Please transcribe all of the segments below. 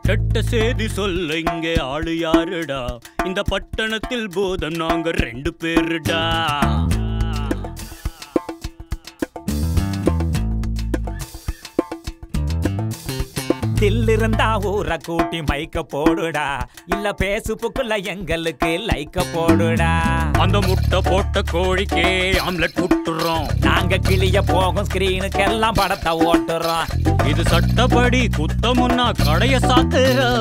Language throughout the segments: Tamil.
கெட்ட செய்தி சொல்ல இங்கே ஆளு யாருடா இந்த பட்டணத்தில் போதம் நாங்க ரெண்டு பேருடா தில் இருந்தா ஊரை கூட்டி மைக்க போடுடா இல்ல பேசுப்புக்குள்ள எங்களுக்கு லைக்க போடுடா அந்த முட்டை போட்ட கோழிக்கே ஆம்லெட் விட்டுறோம் நாங்க கிளிய போகும் ஸ்கிரீனுக்கெல்லாம் படத்தை ஓட்டுறோம் இது சட்டப்படி குத்தமுன்னா கடைய சாத்துறோம்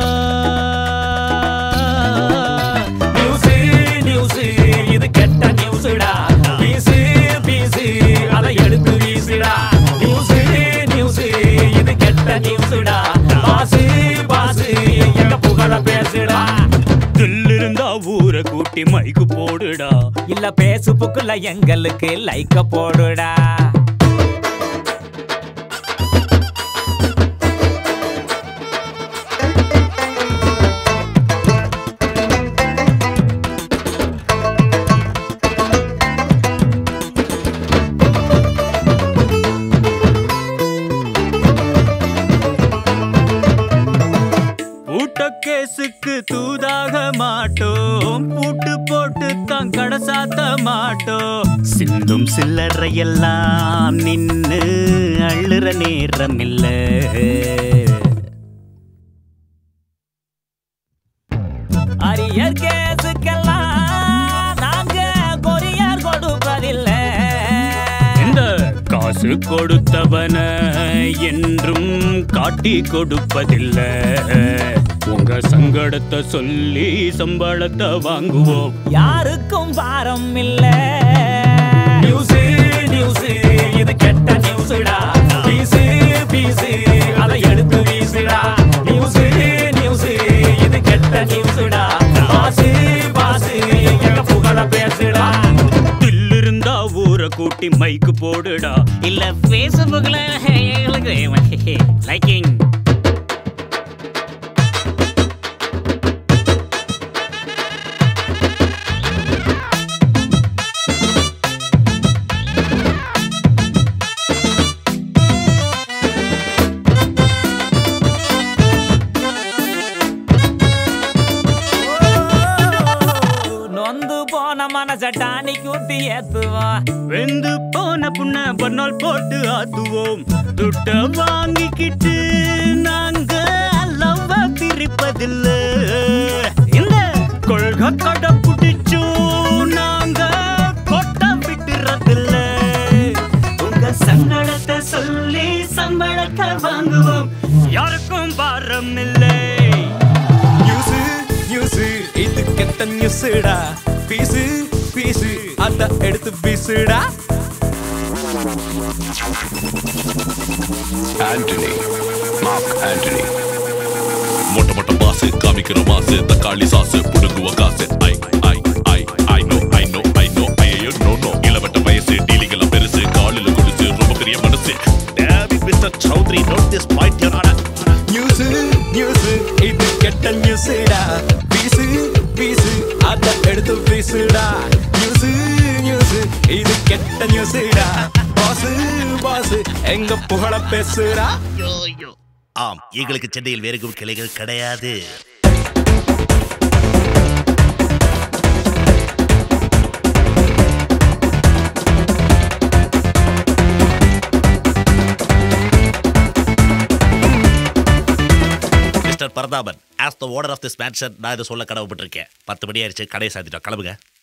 நியூஸ் நியூஸ் இது கெட்ட நியூஸ்டா பீசு பீசு அதை எடுத்து வீசுடா நியூஸ் நியூஸ் இது கெட்ட நியூஸ்டா பாசு பாசு எங்க புகழ பேசுடா தில்லிருந்தா ஊரை கூட்டி மைக்கு போடுடா இல்ல பேசுப்புக்குள்ள எங்களுக்கு லைக்க போடுடா பூட்ட கேசுக்கு தூதாக மாட்டோம் பூட்டு போட்டு தான் கடை சாத்த மாட்டோம் சிந்தும் சில்லறையெல்லாம் நின்னு அள்ளுற நேரம் இல்ல அரியர் கேசுக்கெல்லாம் நாங்க கொரியர் கொடுப்பதில்லை இந்த காசு கொடுத்தவன என்றும் காட்டி கொடுப்பதில்ல உங்க சங்கடத்தை சொல்லி சம்பளத்தை வாங்குவோம் யாருக்கும் பாரம் இல்ல நியூஸ் நியூஸ் இது கெட்ட நியூஸ்டா பீசு பீசு அதை எடுத்து வீசுடா நியூஸ் நியூஸ் இது கெட்ட நியூஸ்டா பாசு பாசு எங்க புகழ பேசுடா தில்லிருந்தா ஊரை கூட்டி மைக்கு போடுடா இல்ல பேஸ்புக்ல எங்களுக்கு லைக்கிங் நொந்து போன மனச டானி கூட்டி ஏத்துவான் வெந்து போன புண்ண பர்னால் போட்டு ஆத்துவோம் துட்ட வாங்கிக்கிட்டு நாங்க லவ்வ பிரிப்பதில்ல இந்த கொள்கை கடை பிடிச்சும் நாங்க கொட்ட விட்டுறதில்ல உங்க சங்கடத்தை சொல்லி சம்பளத்தை வாங்குவோம் யாருக்கும் பாரம் இல்லை நியூஸ் நியூஸ் இது கெட்ட நியூஸ்டா பீசு பீசு அத எடுத்து வீசுடா ஆண்டனி மார்க் ஆண்டனி மொட்டை மொட்டை மாசு காமிக்கிற மாசு தக்காளி சாசு புடுங்குவ காசு I I I I no I no I no ஐயோ நோ நோ இளவட்ட வயசு டீலிங்கள பெருசு காலில் குடிச்சு ரொம்ப பெரிய மனசு David mister Chaudhary note this point your honour news news இது கெட்ட நியூஸ்டா பீசு பீசு அத எடுத்து வீசுடா நியூஸ் நியூஸ் இது கெட்ட நியூஸ்டா பாஸ் பாஸ் எங்க புகழ பேசுடா ஆம் எங்களுக்கு சென்னையில் வேறு எங்கும் கிளைகள் கிடையாது mister Prathapan as the owner of this mansion நான் இதை சொல்ல கடவுப்பட்டிருக்கேன் பத்து மணி ஆயிடுச்சு கடையை சாத்திட்டோம் கிளம்புங்க